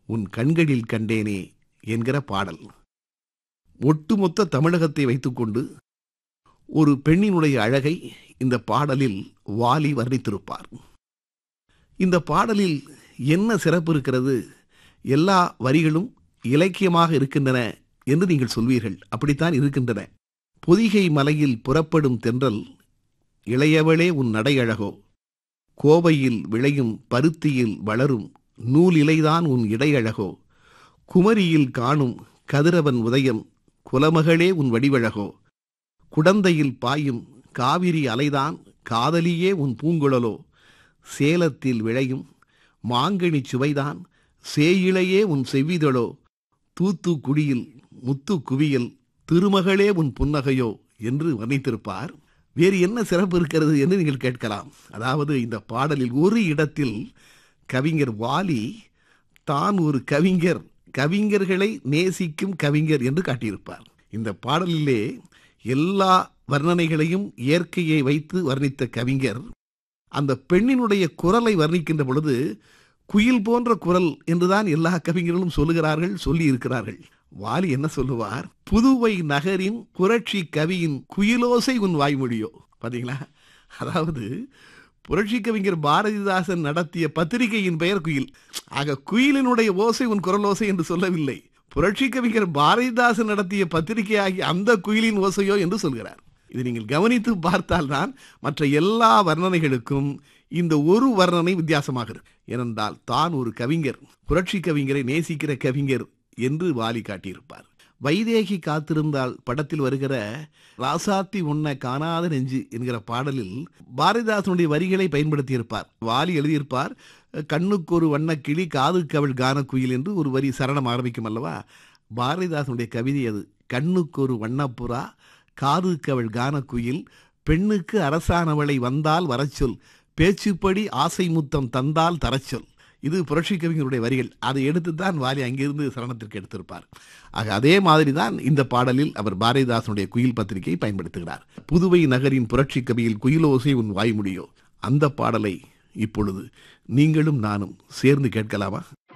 உன் கண்களில் கண்டேனே என்கிற பாடல் ஒட்டுமொத்த தமிழகத்தை வைத்துக்கொண்டு ஒரு பெண்ணினுடைய அழகை இந்த பாடலில் வாலி வர்ணித்திருப்பார் இந்த பாடலில் என்ன சிறப்பு இருக்கிறது எல்லா வரிகளும் இலக்கியமாக இருக்கின்றன என்று நீங்கள் சொல்வீர்கள் அப்படித்தான் இருக்கின்றன பொதிகை மலையில் புறப்படும் தென்றல் இளையவளே உன் நடையழகோ கோவையில் விளையும் பருத்தியில் வளரும் நூல் இலைதான் உன் இடையழகோ குமரியில் காணும் கதிரவன் உதயம் குலமகளே உன் வடிவழகோ குடந்தையில் பாயும் காவிரி அலைதான் காதலியே உன் பூங்குழலோ சேலத்தில் விளையும் மாங்கனி சுவைதான் சேயிழையே உன் செவ்விதழோ தூத்துக்குடியில் முத்து குவியல் திருமகளே உன் புன்னகையோ என்று வர்ணித்திருப்பார் வேறு என்ன சிறப்பு இருக்கிறது என்று நீங்கள் கேட்கலாம் அதாவது இந்த பாடலில் ஒரு இடத்தில் கவிஞர் வாலி தான் ஒரு கவிஞர் கவிஞர்களை நேசிக்கும் கவிஞர் என்று காட்டியிருப்பார் இந்த பாடலிலே எல்லா வர்ணனைகளையும் இயற்கையை வைத்து வர்ணித்த கவிஞர் அந்த பெண்ணினுடைய குரலை வர்ணிக்கின்ற பொழுது குயில் போன்ற குரல் என்றுதான் எல்லா கவிஞர்களும் சொல்லுகிறார்கள் சொல்லி இருக்கிறார்கள் வாலி என்ன சொல்லுவார் புதுவை நகரின் புரட்சி கவியின் குயிலோசை உன் வாய்மொழியோ பாத்தீங்களா அதாவது புரட்சி கவிஞர் பாரதிதாசன் நடத்திய பத்திரிகையின் பெயர் குயில் ஆக குயிலினுடைய ஓசை உன் குரலோசை என்று சொல்லவில்லை புரட்சி கவிஞர் பாரதிதாசன் நடத்திய பத்திரிகையாகி அந்த குயிலின் ஓசையோ என்று சொல்கிறார் இது நீங்கள் கவனித்து பார்த்தால்தான் மற்ற எல்லா வர்ணனைகளுக்கும் இந்த ஒரு வர்ணனை வித்தியாசமாக இருக்கு ஏனென்றால் தான் ஒரு கவிஞர் புரட்சி கவிஞரை நேசிக்கிற கவிஞர் என்று வாலி காட்டியிருப்பார் வைதேகி காத்திருந்தால் படத்தில் வருகிற ராசாத்தி உன்னை காணாத நெஞ்சு என்கிற பாடலில் பாரதிதாசனுடைய வரிகளை பயன்படுத்தியிருப்பார் வாலி எழுதியிருப்பார் கண்ணுக்கு ஒரு வண்ணக்கிளி காதுக்கு அவள் கானக்குயில் என்று ஒரு வரி சரணம் ஆரம்பிக்கும் அல்லவா பாரதிதாசனுடைய கவிதை அது கண்ணுக்கு ஒரு வண்ணப்புறா காதுக்கு அவள் கானக்குயில் பெண்ணுக்கு அரசானவளை வந்தால் வரச்சொல் பேச்சுப்படி ஆசை முத்தம் தந்தால் தரச்சொல் இது புரட்சி கவிஞருடைய வரிகள் அதை எடுத்து தான் வாலி அங்கிருந்து சரணத்திற்கு எடுத்திருப்பார் ஆக அதே மாதிரி தான் இந்த பாடலில் அவர் பாரதிதாசனுடைய குயில் பத்திரிகையை பயன்படுத்துகிறார் புதுவை நகரின் புரட்சி கவியில் குயிலோசை உன் வாய்மொழியோ அந்த பாடலை இப்பொழுது நீங்களும் நானும் சேர்ந்து கேட்கலாமா